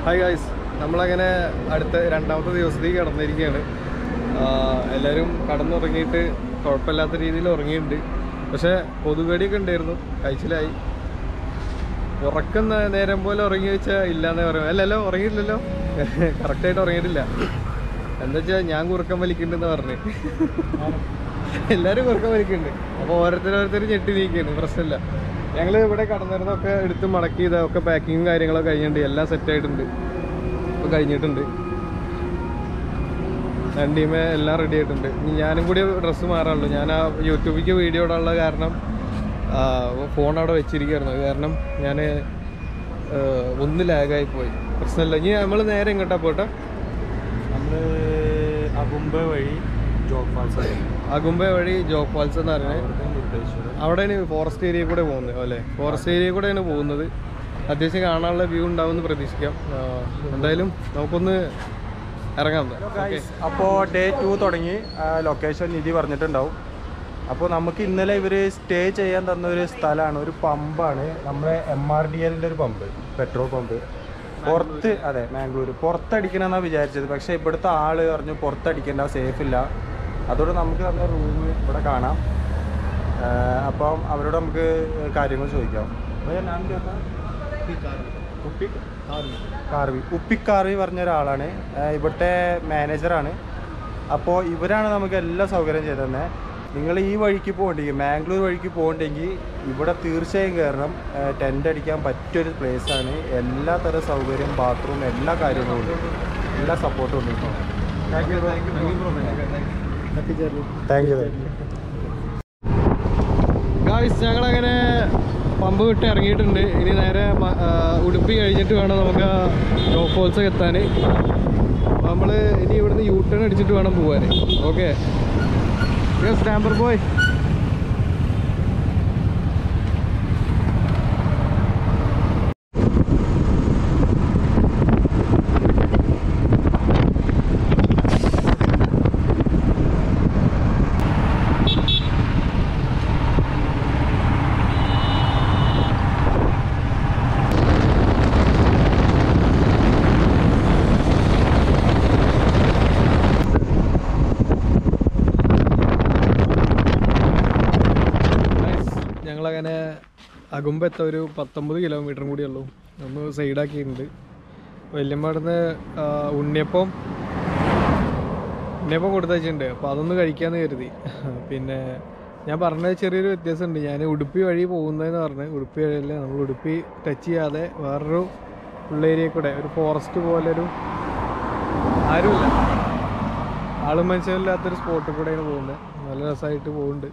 Hi guys നമ്മളങ്ങനെ അടുത്ത രണ്ടാമത്തെ ദിവസത്തേക്ക് കടന്നിരിക്കുകയാണ് ആഹ് എല്ലാവരും കടന്നുറങ്ങിയിട്ട് കുഴപ്പമില്ലാത്ത രീതിയിൽ ഉറങ്ങിയിട്ടുണ്ട് പക്ഷേ കൊതുകടിയൊക്കെ ഉണ്ടായിരുന്നു കഴിച്ചിലായി ഉറക്കം നേ- നേരം പോലെ ഉറങ്ങി വെച്ചാൽ ഇല്ലാന്നേ പറയും അല്ലല്ലോ ഉറങ്ങിയിട്ടില്ലല്ലോ കറക്റ്റായിട്ട് ഉറങ്ങിയിട്ടില്ല എന്താ വെച്ചാൽ ഞാൻ കുറുക്കം വലിക്കുന്നുണ്ടെന്ന് പറഞ്ഞു എല്ലാവരും കുറുക്കം വലിക്കുന്നുണ്ട് അപ്പോൾ ഓരോരുത്തരോരുത്തർ ഞെട്ടി നീക്കുകയാണ് പ്രശ്നമില്ല ഞങ്ങൾ ഇവിടെ കടന്നിരുന്നൊക്കെ എടുത്ത് മടക്കി ഇതൊക്കെ പാക്കിങ്ങും കാര്യങ്ങളൊക്കെ കഴിഞ്ഞിട്ടുണ്ട് എല്ലാം സെറ്റ് ആയിട്ടുണ്ട് ഇപ്പോൾ കഴിഞ്ഞിട്ടുണ്ട് രണ്ടീമേ എല്ലാം റെഡി ആയിട്ടുണ്ട് ഇനി ഞാനും കൂടി ഡ്രസ്സ് മാറാനുള്ളൂ ഞാൻ ആ യൂട്യൂബിലേക്ക് വീഡിയോ ഇടാനുള്ള കാരണം ഫോൺ അവിടെ വെച്ചിരിക്കുകയായിരുന്നു അത് കാരണം ഞാൻ ഒന്ന് ലാഗായി പോയി പ്രശ്നമില്ല ഇനി നമ്മൾ നേരെ ഇങ്ങോട്ടാ പോട്ടെ നമ്മൾ അകുമ്പ വഴി ജോഗ് ഫാൾസ് അകുമ്പ വഴി ജോഗ് ഫാൾസ് എന്ന് പറയുന്നത് അവിടുത്തെ മുരുടേശ്വരം അവിടെയാണ് ഫോറസ്റ്റ് ഏരിയ കൂടെ പോകുന്നത് അല്ലേ ഫോറസ്റ്റ് ഏരിയ കൂടെയാണ് പോകുന്നത് അത്യാവശ്യം കാണാനുള്ള വ്യൂ ഉണ്ടാവുമെന്ന് പ്രതീക്ഷിക്കാം ആ, എന്തായാലും നമുക്കൊന്ന് ഇറങ്ങാം ഓക്കെ അപ്പോൾ ഡേ ടു തുടങ്ങി ലൊക്കേഷൻ നിധി പറഞ്ഞിട്ടുണ്ടാവും അപ്പോൾ നമുക്ക് ഇന്നലെ ഇവർ സ്റ്റേ ചെയ്യാൻ തന്ന ഒരു സ്ഥലമാണ് ഒരു പമ്പാണ് നമ്മുടെ എം ആർ ഡി എല്ലിൻ്റെ ഒരു പമ്പ് പെട്രോൾ പമ്പ് പുറത്ത് അതെ മാംഗ്ലൂർ പുറത്തടിക്കണമെന്നാണ് വിചാരിച്ചത് പക്ഷേ ഇവിടുത്തെ ആള് പറഞ്ഞു പുറത്തടിക്കേണ്ട സേഫ് ഇല്ല അതുകൊണ്ട് നമുക്ക് തന്ന റൂം ഇവിടെ കാണാം ആ, അപ്പം അവരോട് നമുക്ക് കാര്യങ്ങൾ ചോദിക്കാം ഭയ്യ, നാം ക്യാ താ? ഉപ്പി കാർവി ഉപ്പിക്കാർവി പറഞ്ഞ ഒരാളാണ് ആ, ഇവിടുത്തെ മാനേജറാണ് അപ്പോൾ ഇവരാണ് നമുക്ക് എല്ലാ സൗകര്യം ചെയ്തു തന്നെ നിങ്ങൾ ഈ വഴിക്ക് പോകണ്ടെങ്കിൽ മാംഗ്ലൂർ വഴിക്ക് പോകണ്ടെങ്കിൽ ഇവിടെ തീർച്ചയായും കയറണം ടെൻ്റ് അടിക്കാൻ പറ്റിയൊരു പ്ലേസാണ് എല്ലാ തരം സൗകര്യം ബാത്റൂം എല്ലാ കാര്യങ്ങളും ഉണ്ട് എല്ലാ സപ്പോർട്ടും ഉണ്ട് thank you thank you guys ഞങ്ങളങ്ങനെ പമ്പ് വിട്ട് ഇറങ്ങിയിട്ടുണ്ട് ഇനി നേരെ മ- ആ, ഉടുപ്പി കഴിഞ്ഞിട്ട് വേണം നമുക്ക് ജോഗ് ഫോൾസ് എത്താൻ നമ്മൾ ഇനി ഇവിടുന്ന് യൂ ടേൺ അടിച്ചിട്ട് വേണം പോവാൻ ഓക്കെ യെസ് നമ്പർ ബോയ് ഞങ്ങളങ്ങനെ അകുമ്പെത്ത ഒരു പത്തൊമ്പത് കിലോമീറ്ററും കൂടി ഉള്ളൂ ഒന്ന് സൈഡാക്കിയിട്ടുണ്ട് വല്യമ്മടുന്ന് ഉണ്ണിയപ്പം ഉണ്ണിയപ്പം കൊടുത്തയച്ചിട്ടുണ്ട് അപ്പോൾ അതൊന്ന് കഴിക്കാമെന്ന് കരുതി പിന്നെ ഞാൻ പറഞ്ഞത് ചെറിയൊരു വ്യത്യാസമുണ്ട് ഞാൻ ഉടുപ്പി വഴി പോകുന്നതെന്ന് പറഞ്ഞ് ഉടുപ്പി വഴിയല്ല നമ്മൾ ഉടുപ്പി ടച്ച് ചെയ്യാതെ വേറൊരു ഉള്ളേരിയ കൂടെ ഒരു ഫോറസ്റ്റ് പോലൊരു ആരുമില്ല ആളും മനുഷ്യരില്ലാത്തൊരു സ്പോട്ടിൽ കൂടെയാണ് പോകുന്നത് നല്ല രസമായിട്ട് പോകുന്നുണ്ട്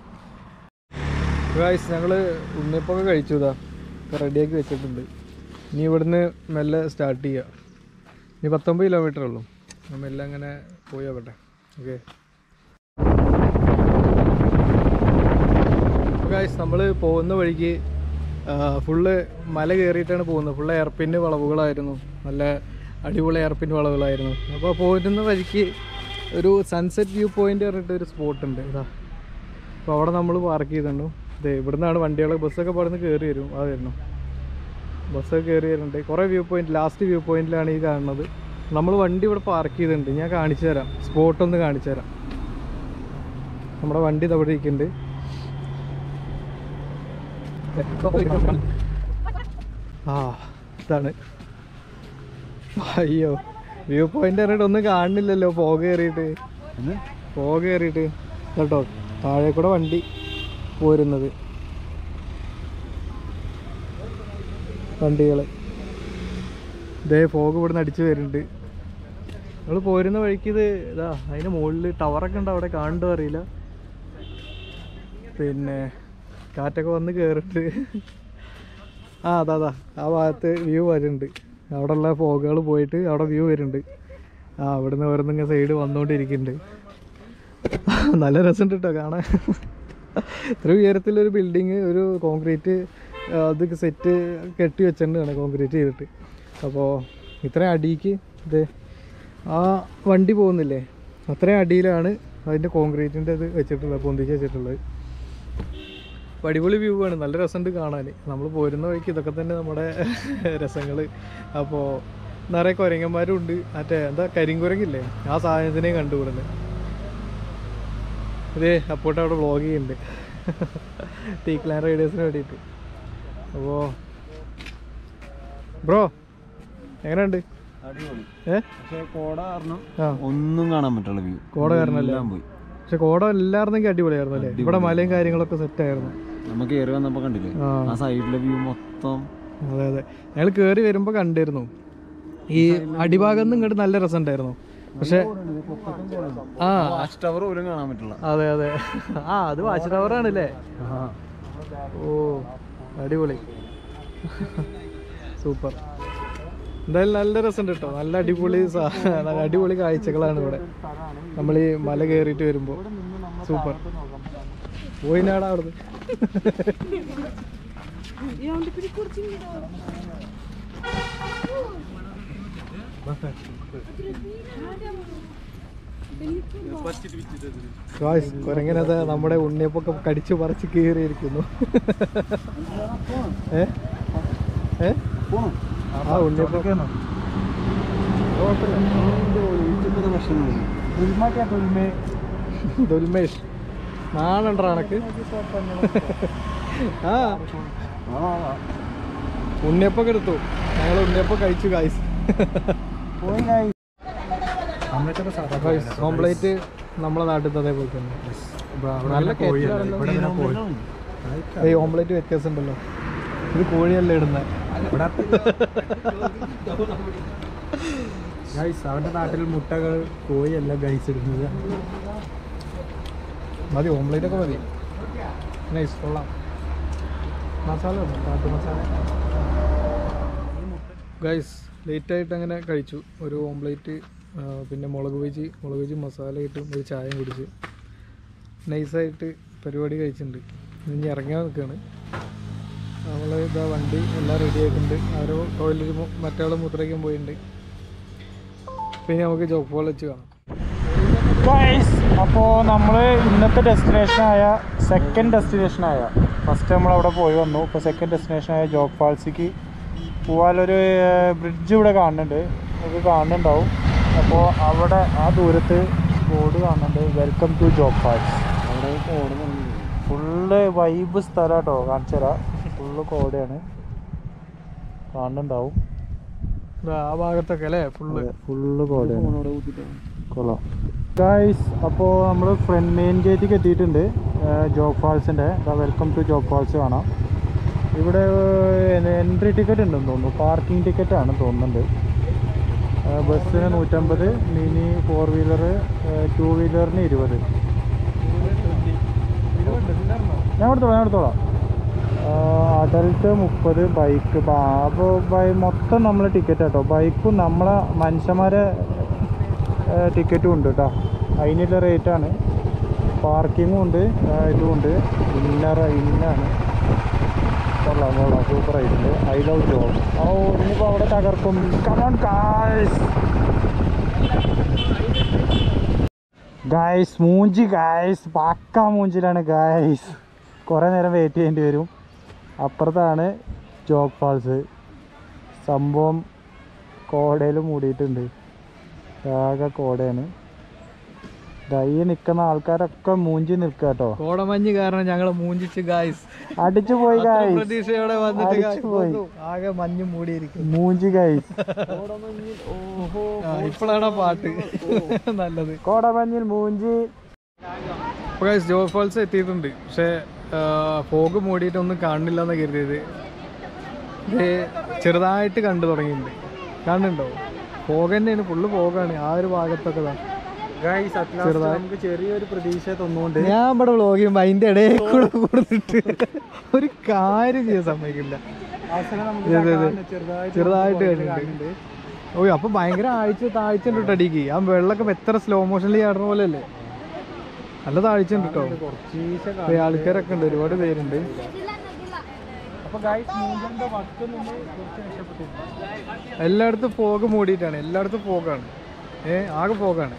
ഗായ്സ് ഞങ്ങൾ ഉണ്ണിയപ്പൊക്കെ കഴിച്ചു ഇതാ റെഡിയാക്കി വെച്ചിട്ടുണ്ട് ഇനി ഇവിടുന്ന് മെല്ലെ സ്റ്റാർട്ട് ചെയ്യുക ഇനി പത്തൊമ്പത് കിലോമീറ്റർ ഉള്ളൂ നമ്മൾ മെല്ലെ അങ്ങനെ പോയി നോക്കട്ടെ ഓക്കെ ഗായ്സ് നമ്മൾ പോകുന്ന വഴിക്ക് ഫുള്ള് മല കയറിയിട്ടാണ് പോകുന്നത് ഫുള്ള് എയർപിൻ്റെ വളവുകളായിരുന്നു നല്ല അടിപൊളി എയർപിൻ വളവുകളായിരുന്നു അപ്പോൾ പോരുന്ന വഴിക്ക് ഒരു സൺസെറ്റ് വ്യൂ പോയിന്റ് പറഞ്ഞിട്ട് ഒരു സ്പോട്ട് ഉണ്ട് ഇതാ അപ്പോൾ അവിടെ നമ്മൾ പാർക്ക് ചെയ്തിട്ടുണ്ടു ഇതേ ഇവിടുന്നാണ് വണ്ടികൾ ബസ്സൊക്കെ അവിടെ നിന്ന് കയറി വരും അത് വരുന്നു ബസ്സൊക്കെ കയറി വരുന്നുണ്ട് കുറേ വ്യൂ പോയിന്റ് ലാസ്റ്റ് വ്യൂ പോയിന്റിലാണ് ഈ കാണുന്നത് നമ്മൾ വണ്ടി ഇവിടെ പാർക്ക് ചെയ്തിട്ടുണ്ട് ഞാൻ കാണിച്ചു തരാം സ്പോട്ട് ഒന്ന് കാണിച്ചു തരാം നമ്മുടെ വണ്ടി ഇത് അവിടെ ഇരിക്കുന്നുണ്ട് ആ ഇതാണ് അയ്യോ വ്യൂ പോയിന്റ് പറഞ്ഞിട്ട് ഒന്നും കാണുന്നില്ലല്ലോ പോക കയറിയിട്ട് പോക കയറിയിട്ട് കേട്ടോ താഴെ കൂടെ വണ്ടി പോരുന്നത് വണ്ടികൾ ഇതേ ഫോഗ് ഇവിടുന്ന് അടിച്ചു വരുന്നുണ്ട് നമ്മൾ പോരുന്ന വഴിക്ക് ഇത് ഇതാ അതിന് മുകളിൽ ടവറൊക്കെ ഉണ്ട് അവിടെ കാണണ്ടോ അറിയില്ല പിന്നെ കാറ്റൊക്കെ വന്ന് കയറുന്നുണ്ട് ആ അതാ അതാ ആ ഭാഗത്ത് വ്യൂ വരുന്നുണ്ട് അവിടെയുള്ള ഫോഗുകൾ പോയിട്ട് അവിടെ വ്യൂ വരുന്നുണ്ട് ആ അവിടുന്ന് ഓരോന്നിങ്ങനെ സൈഡ് വന്നുകൊണ്ടിരിക്കുന്നുണ്ട് നല്ല രസമുണ്ട് കേട്ടോ കാണാൻ ഇത്ര ഉയരത്തിലൊരു ബിൽഡിങ് ഒരു കോൺക്രീറ്റ് അത് സെറ്റ് കെട്ടി വെച്ചിട്ടുണ്ട് കോൺക്രീറ്റ് ചെയ്തിട്ട് അപ്പോൾ ഇത്രയും അടിക്ക് ഇത് ആ വണ്ടി പോകുന്നില്ലേ അത്രയും അടിയിലാണ് അതിൻ്റെ കോൺക്രീറ്റിൻ്റെ ഇത് വെച്ചിട്ടുള്ളത് പൊന്തിച്ച് വെച്ചിട്ടുള്ളത് അപ്പോൾ അടിപൊളി വ്യൂ ആണ് നല്ല രസമുണ്ട് കാണാൻ നമ്മൾ പോരുന്ന വഴിക്ക് ഇതൊക്കെ തന്നെ നമ്മുടെ രസങ്ങൾ അപ്പോൾ നിറയെ കുരങ്ങന്മാരും ഉണ്ട് മറ്റേ എന്താ കരിങ്കുരങ്ങില്ലേ ആ സാധനത്തിനെയും കണ്ടുകൂടുന്നത് ഇതേ അപ്പോട്ട് അവിടെ വ്ളോഗ് ചെയ്യുന്നുണ്ട് ടീക്ലാൻ റൈഡേഴ്സിന് വേണ്ടിയിട്ട് അപ്പോൾ ബ്രോ എങ്ങനെയുണ്ട് അടിപൊളി ഏ പക്ഷേ കോട കാരണം ആ ഒന്നും കാണാൻ പറ്റുള്ള വ്യൂ കോട കാരണല്ലേ? എല്ലാം പോയി പക്ഷെ കോട എല്ലായിരുന്നെങ്കിൽ അടിപൊളിയായിരുന്നു അല്ലേ ഇവിടെ മലയും കാര്യങ്ങളൊക്കെ സെറ്റ് ആയിരുന്നു നമുക്ക് കയറി വന്നപ്പോ കണ്ടില്ലേ ആ ആ സൈഡിലെ വ്യൂ മൊത്തം അതെ അതെ ഞങ്ങൾ കയറി വരുമ്പോൾ കണ്ടിരുന്നു ഈ അടിഭാഗം നിന്ന് ഇങ്ങോട്ട് നല്ല രസമുണ്ടായിരുന്നു പക്ഷെ ആ വാച്ച് ടവർ പോലും കാണാൻ പറ്റില്ല അതെ അതെ ആ അത് വാച്ച് ടവർ ആണല്ലേ ഓ അടിപൊളി സൂപ്പർ എന്തായാലും നല്ല രസമുണ്ട് കേട്ടോ നല്ല അടിപൊളി സാ- നല്ല അടിപൊളി കാഴ്ചകളാണ് ഇവിടെ നമ്മൾ ഈ മല കയറിയിട്ട് വരുമ്പോൾ സൂപ്പർ പോയിനാടാ അവിടുന്ന് ഗായ്സ് കുരങ്ങനത് നമ്മുടെ ഉണ്ണിയപ്പൊക്കെ കടിച്ചു പറിച്ച് കീറിയിരിക്കുന്നു ഏ ഏ ആ ഉണ്ണിയപ്പൊക്കെ ദുൽമേഷ് നാളുണ്ടോ എനക്ക് ആ ഉണ്ണിയപ്പൊക്കെ എടുത്തു ഞങ്ങൾ ഉണ്ണിയപ്പം കഴിച്ചു ഗായ്സ് ഓംപ്ലേറ്റ് നമ്മളെ നാട്ടിൽ അതേപോലെ തന്നെ നല്ല കേട്ടിലാണല്ലോ ഈ ഓംപ്ലേറ്റ് വ്യത്യാസം ഉണ്ടല്ലോ ഇത് കോഴിയല്ല ഇടുന്നത് ഗൈസ് അവന്റെ നാട്ടിൽ മുട്ടകൾ കോഴിയല്ല ഗൈസ് ഇടുന്നത് മതി ഓംപ്ലേറ്റ് ഒക്കെ മതി നൈസ് കൊള്ളാം മസാല ഉണ്ടോ? കാട്ടു മസാല ഗൈസ് ലേറ്റായിട്ട് അങ്ങനെ കഴിച്ചു ഒരു ഓംപ്ലേറ്റ് പിന്നെ മുളക് വെജ് മുളക് വെജ് മസാല ഇട്ടും ഒരു ചായയും കുടിച്ച് നൈസായിട്ട് പരിപാടി കഴിച്ചിട്ടുണ്ട് ഇനി ഇറങ്ങാൻ നിൽക്കുകയാണ് നമ്മൾ ഇതാ വണ്ടി എല്ലാം റെഡി ആയിട്ടുണ്ട് ആരോ ടോയ്ലറ്റ് മറ്റാൾ മുദ്രയ്ക്കാൻ പോയിട്ടുണ്ട് പിന്നെ നമുക്ക് ജോബ് ഫോൾ വെച്ച് കാണാം ഗൈസ് അപ്പോൾ നമ്മൾ ഇന്നത്തെ ഡെസ്റ്റിനേഷനായ സെക്കൻഡ് ഡെസ്റ്റിനേഷനായ ഫസ്റ്റ് നമ്മൾ അവിടെ പോയി വന്നു ഇപ്പോൾ സെക്കൻഡ് ഡെസ്റ്റിനേഷനായ ജോഗ് ഫാൾസിക്ക് പോകാനൊരു ബ്രിഡ്ജ് ഇവിടെ കാണുന്നുണ്ട് നമുക്ക് കാണുന്നുണ്ടാവും അപ്പോൾ അവിടെ ആ ദൂരത്ത് ബോർഡ് കാണുന്നുണ്ട് വെൽക്കം ടു ജോഗ് ഫാൾസ് അവിടെ കോട ഫുള്ള് വൈബ് സ്ഥലം കേട്ടോ കാണിച്ചു തരാം ഫുള്ള് കോടയാണ് കാണുന്നുണ്ടാവും ദാ ആ ഭാഗത്തൊക്കെ അല്ലേ ഫുള്ള് ഫുള്ള് കോടയാണ് കൊള്ളാം ഗായ്സ് അപ്പോൾ നമ്മൾ ഫ്രണ്ട് മെയിൻ ഗേറ്റിലേക്ക് എത്തിയിട്ടുണ്ട് ജോഗ് ഫാൾസിൻ്റെ വെൽക്കം ടു ജോഗ് ഫാൾസ് കാണാം ഇവിടെ എൻട്രി ടിക്കറ്റ് ഉണ്ടെന്ന് തോന്നുന്നു പാർക്കിംഗ് ടിക്കറ്റ് ആണ് തോന്നുന്നുണ്ട് ആ, ബസ്സിന് നൂറ്റമ്പത് മിനി ഫോർ വീലർ ടു വീലറിന് ഇരുപത് ഞാൻ കൊടുത്തോളാം ഞാൻ കൊടുത്തോളാം അഡൽട്ട് മുപ്പത് ബൈക്ക് അപ്പോൾ ബൈ മൊത്തം നമ്മൾ ടിക്കറ്റ് കേട്ടോ ബൈക്കും നമ്മളെ മനുഷ്യന്മാരെ ടിക്കറ്റും ഉണ്ട് കേട്ടോ അതിനുള്ള റേറ്റാണ് പാർക്കിങ്ങും ഉണ്ട് ആ, ഇതും ഉണ്ട് ഇന്നർ ഇന്നാണ് കൊള്ളാം കൊള്ളാം സൂപ്പർ ആയിട്ടുണ്ട് ഐ ലവ് ജോബ് ഓ ഇനിയിപ്പോൾ അവിടെ തകർക്കും കമോൺ ഗായ്സ് ഗായ്സ് മൂഞ്ചി ഗായ്സ് പക്ക മൂഞ്ചിലാണ് ഗായ്സ് കുറേ നേരം വെയിറ്റ് ചെയ്യേണ്ടി വരും അപ്പുറത്താണ് ജോഗ് ഫാൾസ് സംഭവം കോടയിൽ മൂടിയിട്ടുണ്ട് ആകെ കോടയാണ് ദാ ഈ നിൽക്കുന്ന ആൾക്കാരൊക്കെ മൂഞ്ചി നിൽക്കുക കേട്ടോ കോടമഞ്ഞ് കാരണം ഞങ്ങൾ മൂഞ്ചിച്ച് ഗായ്സ് അടിച്ചു പോയി ഗായ്സ് പ്രതീക്ഷയോടെ വന്നിട്ട് guys അടിച്ചു പോയി. വന്നു. ആകെ മഞ്ഞ് മൂടിയിരിക്കും മൂഞ്ചി ഗായ്സ് ഇപ്പോഴാണ് ആ പാട്ട് നല്ലത് കോടമഞ്ഞിൽ മൂഞ്ചി അപ്പോൾ ഗൈസ് ജോഗ് ഫാൾസ് എത്തിയിട്ടുണ്ട് പക്ഷേ ഫോഗ് മൂടിയിട്ടൊന്നും കാണുന്നില്ല എന്ന് കരുതിയത് ഇത് ചെറുതായിട്ട് കണ്ടു തുടങ്ങിയിട്ടുണ്ട് കാണുന്നുണ്ടോ ഫോഗ് തന്നെയാണ് ഫുള്ള് ഫോഗാണ് ആ ഒരു ഭാഗത്തൊക്കെ ദാ. ഗായ്സ് ചെറുതായി. നമുക്ക് ചെറിയൊരു പ്രതീക്ഷ തന്നുകൊണ്ട് ഞാൻ ഇവിടെ വ്ളോഗ് ചെയ്യുമ്പോൾ അതിൻ്റെ ഇടയിൽ കൂടെ കൊടുത്തിട്ട് ഒരു കാര്യം ചെയ്യാൻ സമ്മതിക്കില്ല അവസരം നമുക്ക് അതെ, അതെ. കാണുന്നുണ്ട്. ചെറുതായിട്ട് ചെറുതായിട്ട് നമുക്ക് കാണുന്നുണ്ട് ഓ അപ്പൊ ഭയങ്കര ആഴ്ച താഴ്ച ഉണ്ട് കേട്ടോ അടിക്ക് ആ വെള്ളമൊക്കെ എത്ര സ്ലോ മോഷനിൽ ചാടുന്ന പോലെ അല്ലേ നല്ല താഴ്ച ഉണ്ട് കേട്ടോ കുറച്ചീശ ഇപ്പൊ ഈ ആൾക്കാരൊക്കെ ഉണ്ട് ഒരുപാട് പേരുണ്ട് അപ്പൊ ഗായ്സ് മൂഞ്ചന്റെ വക്ക് നിന്ന് കുറച്ച് രക്ഷപ്പെട്ടിട്ടുണ്ട് എല്ലായിടത്തും ഫോഗ് മൂടിയിട്ടാണ് എല്ലായിടത്തും ഫോഗാണ് ഏ ആകെ ഫോഗാണ്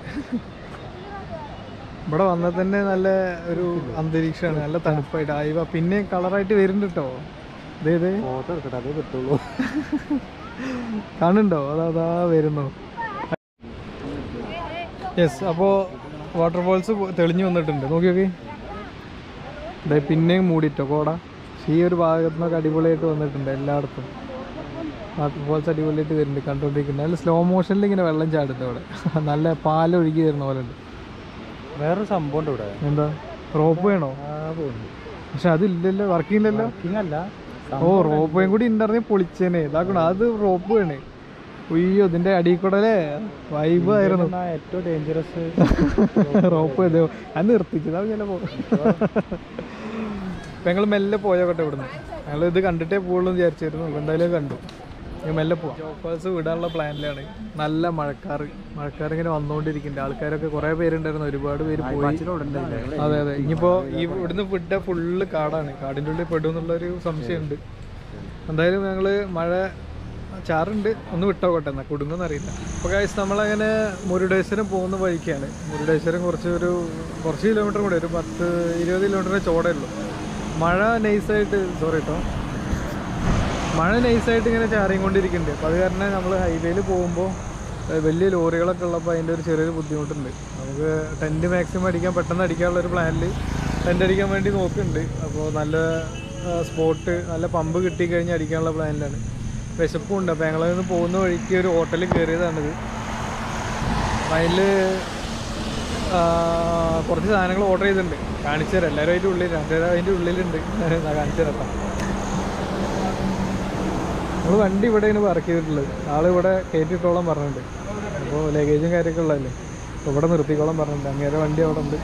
ഇവിടെ വന്നാൽ തന്നെ നല്ല ഒരു അന്തരീക്ഷമാണ് നല്ല തണുപ്പായിട്ട് ആയിവ പിന്നെ കളറായിട്ട് വരുന്നുണ്ട് കേട്ടോ ഇതേ ഇതേ ഫോട്ടോ എടുക്കട്ടെ അതേ കിട്ടുള്ളൂ കാണുന്നുണ്ടോ അതാ അതാ വരുന്നു യെസ് അപ്പോൾ വാട്ടർഫോൾസ് തെളിഞ്ഞു വന്നിട്ടുണ്ട് നോക്കി നോക്കി ദേ പിന്നെയും മൂടിട്ടോ കോട പക്ഷേ ഈ ഒരു ഭാഗത്തു നിന്നൊക്കെ അടിപൊളിയായിട്ട് വന്നിട്ടുണ്ട് എല്ലായിടത്തും വാട്ടർഫോൾസ് അടിപൊളിയായിട്ട് വരുന്നുണ്ട് കണ്ടുകൊണ്ടിരിക്കുന്നത് നല്ല സ്ലോ മോഷനിൽ ഇങ്ങനെ വെള്ളം ചാടുന്നു അവിടെ നല്ല പാലൊഴുകി വരുന്ന പോലെ ഉണ്ട് വേറൊരു സംഭവം ഉണ്ട് ഇവിടെ എന്താ റോപ്പ് വേണോ ആ പോകുന്നു പക്ഷെ അതില്ലല്ലോ വർക്ക് ചെയ്യുന്നില്ലല്ലോ അല്ല ഓ റോപ്പ് വേയും കൂടി ഉണ്ടായിരുന്നെ പൊളിച്ചേനെ ഇതാക്കണം അത് റോപ്പ് വേണേ ഉയ്യോ ഇതിന്റെ അടിയിൽ കൂടെ അല്ലേ വൈബ് ആയിരുന്നു ഏറ്റവും ഡേഞ്ചറസ് റോപ്പ് ചെയ്തോ അത് നിർത്തിച്ചതാ ചിലപ്പോ ഞങ്ങൾ മെല്ലെ പോയോട്ടെ ഇവിടുന്ന് ഞങ്ങൾ ഇത് കണ്ടിട്ടേ പോകുള്ളൂ എന്ന് വിചാരിച്ചിരുന്നു അപ്പൊ എന്തായാലും കണ്ടു ഞാൻ മെല്ലെ പോവാം ജോഫേഴ്സ് വിടാനുള്ള പ്ലാനിലാണ് നല്ല മഴക്കാറ് മഴക്കാർ ഇങ്ങനെ വന്നുകൊണ്ടിരിക്കുന്നുണ്ട് ആൾക്കാരൊക്കെ കുറേ പേരുണ്ടായിരുന്നു ഒരുപാട് പേര് പോയി അതെ അതെ ഇനിയിപ്പോ ഈ ഇവിടുന്ന് വിട്ട ഫുള്ള് കാടാണ് കാടിൻ്റെ ഉള്ളിൽ പെടും എന്നുള്ളൊരു സംശയമുണ്ട് എന്തായാലും ഞങ്ങള് മഴ ചാറുണ്ട് ഒന്ന് വിട്ടോക്കട്ടെ എന്നാ കുടുങ്ങുമെന്ന് അറിയില്ല അപ്പോൾ കാഴ്ച നമ്മളങ്ങനെ മുരുടേശ്വരം പോകുന്ന വഴിക്കാണ് മുരുടേശ്വരം കുറച്ച് ഒരു കുറച്ച് കിലോമീറ്റർ കൂടെ ഒരു പത്ത് ഇരുപത് കിലോമീറ്ററിന് ചോടേ ഉള്ളൂ മഴ നൈസായിട്ട് സോറി കേട്ടോ മഴ നൈസായിട്ട് ഇങ്ങനെ ചാറിയും കൊണ്ടിരിക്കുന്നുണ്ട് അപ്പോൾ അത് കാരണം നമ്മൾ ഹൈവേയിൽ പോകുമ്പോൾ വലിയ ലോറികളൊക്കെ ഉള്ളപ്പോൾ അതിൻ്റെ ഒരു ചെറിയൊരു ബുദ്ധിമുട്ടുണ്ട് നമുക്ക് ടെൻറ്റ് മാക്സിമം അടിക്കാൻ പെട്ടെന്ന് അടിക്കാനുള്ള ഒരു പ്ലാനിൽ ടെൻറ്റ് അടിക്കാൻ വേണ്ടി നോക്കുന്നുണ്ട് അപ്പോൾ നല്ല സ്പോട്ട് നല്ല പമ്പ് കിട്ടിക്കഴിഞ്ഞാൽ അടിക്കാനുള്ള പ്ലാനിലാണ് വിശപ്പും ഉണ്ട് അപ്പോൾ ഞങ്ങളിൽ നിന്ന് പോകുന്ന വഴിക്ക് ഒരു ഹോട്ടലിൽ കയറിയതാണിത് അതിൽ കുറച്ച് സാധനങ്ങൾ ഓർഡർ ചെയ്തിട്ടുണ്ട് കാണിച്ചു തരാം എല്ലാവരും അതിൻ്റെ ഉള്ളിൽ രണ്ടുപേരും അതിൻ്റെ ഉള്ളിലുണ്ട് ഞാൻ കാണിച്ചു തരാം നമ്മൾ വണ്ടി ഇവിടെയാണ് പാർക്ക് ചെയ്തിട്ടുള്ളത് ആൾ ഇവിടെ കയറ്റിയിട്ടോളം പറഞ്ഞിട്ടുണ്ട് അപ്പോൾ ലഗേജും കാര്യമൊക്കെ ഉള്ളതല്ലേ അപ്പോൾ ഇവിടെ നിർത്തിക്കോളം പറഞ്ഞിട്ടുണ്ട് അങ്ങേരെ വണ്ടി അവിടെ ഉണ്ട്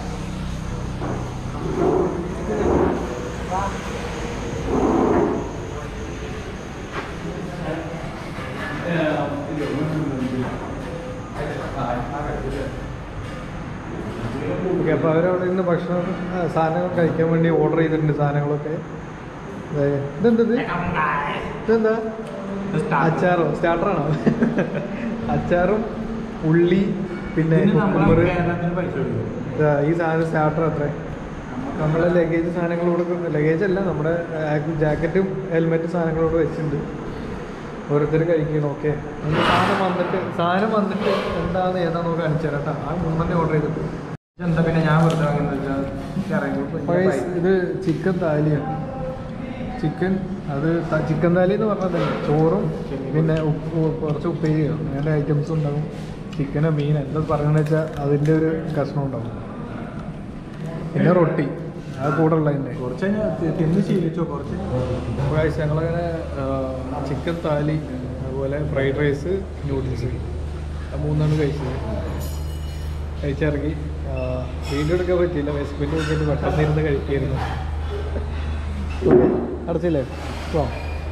ഓക്കെ അപ്പോൾ അവരവിടെ നിന്ന് ഭക്ഷണം ആ, സാധനങ്ങൾ കഴിക്കാൻ വേണ്ടി ഓർഡർ ചെയ്തിട്ടുണ്ട് സാധനങ്ങളൊക്കെ ദേ, ഇതെന്തത് ഇതെന്താ അച്ചാറോ സ്റ്റാർട്ടറാണോ അച്ചാറും ഉള്ളി പിന്നെ കുക്കുമ്പർ ഇതാ, ഈ സാധനം സ്റ്റാർട്ടർ അത്രേ നമ്മളെ ലഗേജ് സാധനങ്ങളോട് ലഗേജ് അല്ല നമ്മുടെ ജാക്കറ്റും ഹെൽമെറ്റ് സാധനങ്ങളോട് വെച്ചിട്ടുണ്ട് ഓരോരുത്തർ കഴിക്കണം ഓക്കെ സാധനം വന്നിട്ട് സാധനം വന്നിട്ട് എന്താന്ന് ഏതാന്ന് നോക്കി കാണിച്ചു തരാം കേട്ടോ ആ മൂന്നെണ്ണം ഓർഡർ ചെയ്തിട്ട് എന്താ പിന്നെ ഞാൻ വെറുതെ വാങ്ങുന്നത് Guys, ഇത് ചിക്കൻ താലിയാണ് ചിക്കൻ അത് ത- ചിക്കൻ താലി എന്ന് പറഞ്ഞത് ചോറും പിന്നെ ഉപ്പ് കുറച്ച് ഉപ്പേരിയോ അങ്ങനെ ഐറ്റംസ് ഉണ്ടാവും ചിക്കനോ മീൻ എന്താ പറയുന്നത് വെച്ചാൽ അതിൻ്റെ ഒരു കഷ്ണം ഉണ്ടാവും പിന്നെ റൊട്ടി അത് കൂടെ ഉള്ളതിൻ്റെ കുറച്ച് കഴിഞ്ഞാൽ തിന്ന് ശീലിച്ചോ കുറച്ച് അപ്പോൾ കഴിച്ച് ഞങ്ങളങ്ങനെ ചിക്കൻ താലി അതുപോലെ ഫ്രൈഡ് റൈസ് നൂഡിൽസ് ആ മൂന്നാണ് കഴിച്ചത് കഴിച്ചിറങ്ങി ആ, വീഡിയോ എടുക്കാൻ പറ്റിയില്ല വിശപ്പിൻ്റെ നോക്കിയിട്ട് പെട്ടെന്ന് ഇരുന്ന് കഴിക്കായിരുന്നു അടച്ചില്ലേ പോവാം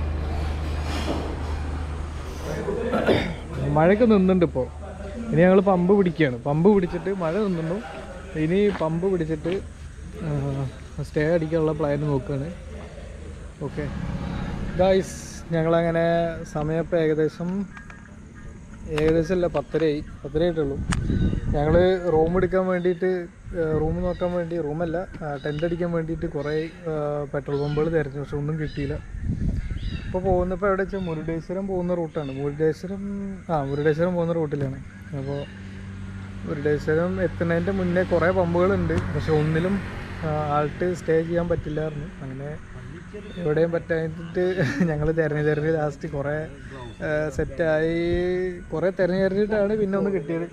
മഴയൊക്കെ നിന്നുണ്ട് ഇപ്പോൾ ഇനി ഞങ്ങൾ പമ്പ് പിടിക്കുകയാണ് പമ്പ് പിടിച്ചിട്ട് മഴ നിന്നുന്നു ഇനി പമ്പ് പിടിച്ചിട്ട് സ്റ്റേ അടിക്കാനുള്ള പ്ലാൻ നോക്കുകയാണ് ഓക്കെ ഗായ്സ് ഞങ്ങളങ്ങനെ സമയം ഇപ്പോൾ ഏകദേശം ഏകദേശം അല്ല പത്തരയായി പത്തര ആയിട്ടുള്ളൂ ഞങ്ങൾ റൂം എടുക്കാൻ വേണ്ടിയിട്ട് റൂം നോക്കാൻ വേണ്ടി റൂമല്ല ടെൻ്റ് അടിക്കാൻ വേണ്ടിയിട്ട് കുറേ പെട്രോൾ പമ്പുകൾ തിരഞ്ഞു പക്ഷെ ഒന്നും കിട്ടിയില്ല ഇപ്പോൾ പോകുന്നപ്പോൾ എവിടെ വെച്ചാൽ മുരുടേശ്വരം പോകുന്ന റൂട്ടാണ് മുരുടേശ്വരം ആ മുരുടേശ്വരം പോകുന്ന റൂട്ടിലാണ് അപ്പോൾ മുരുടേശ്വരം എത്തുന്നതിൻ്റെ മുന്നേ കുറേ പമ്പുകളുണ്ട് പക്ഷെ ഒന്നിലും ആൾട്ട് സ്റ്റേ ചെയ്യാൻ പറ്റില്ലായിരുന്നു അങ്ങനെ എവിടെയും പറ്റാഞ്ഞിട്ട് ഞങ്ങൾ തിരഞ്ഞ് തിരഞ്ഞ് ലാസ്റ്റ് കുറേ സെറ്റായി കുറേ തിരഞ്ഞ് തിരഞ്ഞിട്ടാണ് പിന്നെ ഒന്ന് കിട്ടിയത്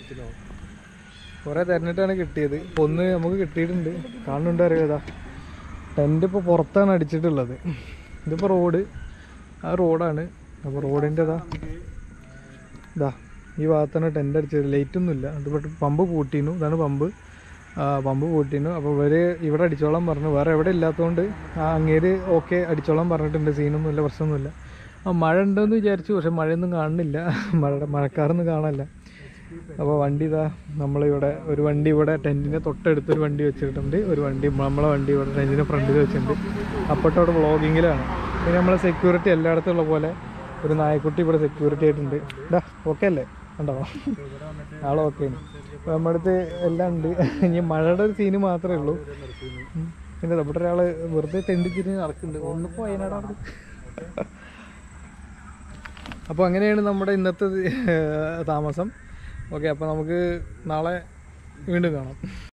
കുറേ തിരഞ്ഞിട്ടാണ് കിട്ടിയത് ഇപ്പോൾ ഒന്ന് നമുക്ക് കിട്ടിയിട്ടുണ്ട് കാണുന്നുണ്ട് അറിയാതാ ടെൻ്റ് ഇപ്പോൾ പുറത്താണ് അടിച്ചിട്ടുള്ളത് ഇതിപ്പോൾ റോഡ് ആ റോഡാണ് അപ്പോൾ റോഡിൻ്റെ ഇതാ ഇതാ ഈ ഭാഗത്താണ് ടെൻ്റ് അടിച്ചത് ലൈറ്റ് ഒന്നുമില്ല അതുപോലെ പമ്പ് പൂട്ടിയിരുന്നു ഇതാണ് പമ്പ് ആ, പമ്പ് പൂട്ടിയിരുന്നു അപ്പോൾ ഇവർ ഇവിടെ അടിച്ചോളാൻ പറഞ്ഞു വേറെ എവിടെ ഇല്ലാത്തതുകൊണ്ട് ആ അങ്ങേര് ഓക്കെ അടിച്ചോളാൻ പറഞ്ഞിട്ടുണ്ട് സീനൊന്നുമില്ല പ്രശ്നമൊന്നുമില്ല ആ മഴ ഉണ്ടെന്ന് വിചാരിച്ചു പക്ഷെ മഴയൊന്നും കാണുന്നില്ല മഴ മഴക്കാറൊന്നും കാണാനില്ല അപ്പോൾ വണ്ടി ഇതാ നമ്മളിവിടെ ഒരു വണ്ടി ഇവിടെ ടെൻറ്റിൻ്റെ തൊട്ടടുത്തൊരു വണ്ടി വെച്ചിട്ടുണ്ട് ഒരു വണ്ടി നമ്മളെ വണ്ടി ഇവിടെ ടെൻറ്റിൻ്റെ ഫ്രണ്ടിൽ വെച്ചിട്ടുണ്ട് അപ്പോട്ട് അവിടെ വ്ളോഗിങ്ങിലാണ് പിന്നെ നമ്മളെ സെക്യൂരിറ്റി എല്ലായിടത്തും ഉള്ള പോലെ ഒരു നായക്കുട്ടി ഇവിടെ സെക്യൂരിറ്റി ആയിട്ടുണ്ട് ഇതാ ഓക്കെ അല്ലേ കണ്ടോ ആളെ ഓക്കെ അപ്പോൾ നമ്മുടെ അടുത്ത് എല്ലാം ഉണ്ട് ഇനി മഴയുടെ ഒരു സീന് മാത്രമേ ഉള്ളൂ ഉം. പിന്നെ ഇവിടെ ഒരാൾ വെറുതെ തെണ്ടി തിരിഞ്ഞ് നടക്കുന്നുണ്ട് ഒന്നിപ്പോൾ വയനാട് അവിടെ അപ്പോൾ അങ്ങനെയാണ് നമ്മുടെ ഇന്നത്തെ താമസം ഓക്കെ അപ്പോൾ നമുക്ക് നാളെ വീണ്ടും കാണാം